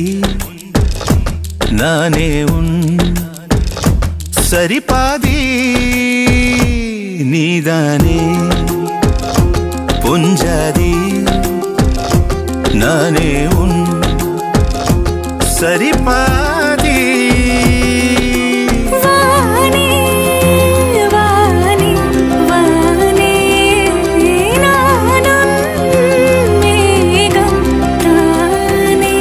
நானே உன் சரிபாதி நீதானே பொஞ்சாதி நானே உன் சரிபாதி வானே வானே வானே நானும் மேகம் தானே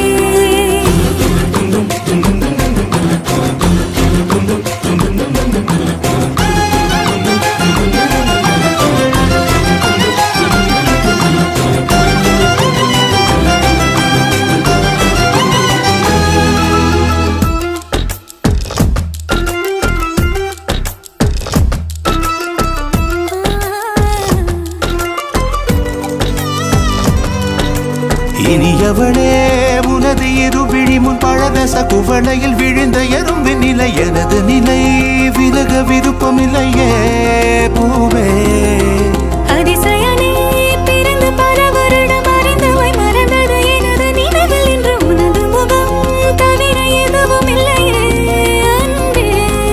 இனியவளே உனது இரு விழி முன் பழதச குவளையில் விழுந்த எறும்பின் நிலை எனது நிலை விலக விருப்பமில்லையே பூவே அதிசயனே பிறந்து பல வருடம் அறிந்தவை மறந்தது எனது நினைவில் இன்று உனது முகம் தவிர எதுவும் இல்லையே அன்பே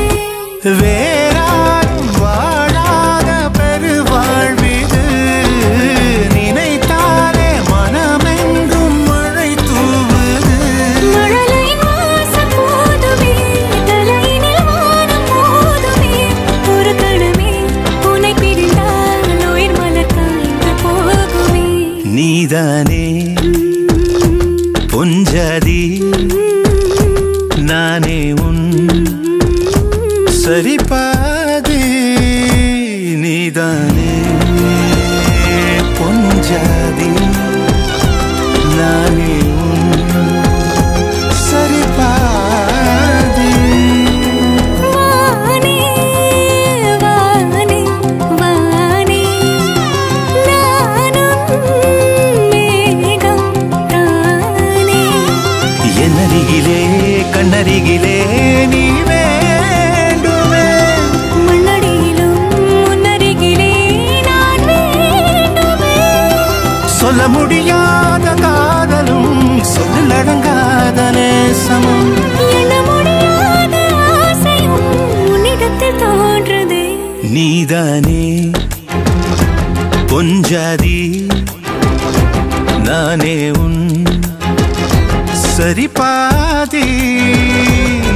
வேறாரும் வாழாத பெருவாழ்விது நினைத்தாலே மனமெங்கும் மழை தூவுது மழலையின் வாசம் போதுமே தலையினில் வானம் மோதுமே ஒரு கணமே உன்னை பிரிந்தால் உயிர் மலர் காய்ந்து போகுமே நீதானே பொஞ்சாதி நானே உன் சரிபாதி நீதானே பொஞ்சாதி நானே உன் சரிபாதி வானே வானே வானே நானும் மேகம் தானே என்னருகிலே கண்ணருகிலே நீ வேண்டுமே மண்ணடியிலும் முன்னருகிலே நான் வேண்டுமே சொல்ல முடியாத காதலும் சொல்லில் அடங்காத நேசமும் எண்ண முடியாத ஆசையும் உன்னிடத்தில் தோன்றுதே நீதானே பொஞ்சாதி நானே உன் சரிபாதி